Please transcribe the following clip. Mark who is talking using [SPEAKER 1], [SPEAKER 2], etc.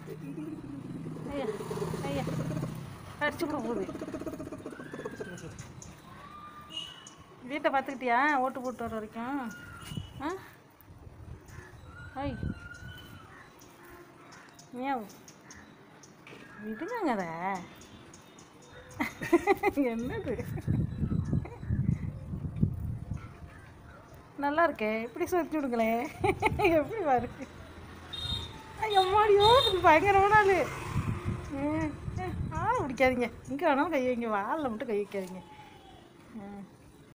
[SPEAKER 1] ஐயா ஐயா அடிச்சு விட போகுது வீட்டை பார்த்துக்கிட்டியா ஓட்டு போட்டு வர வரைக்கும் ஆ ஐ மியாவ் விடுங்க அதை என்னது நல்லா இருக்கே இப்படி சுற்றி விடுங்களேன் எப்படி பாருக்கு எம்மாடியோ பயங்கரமான ஆளு ஆள் பிடிக்காதீங்க இங்கே வேணாலும் கை வைங்க வாலில் மட்டும் கை வைக்காதீங்க ஆ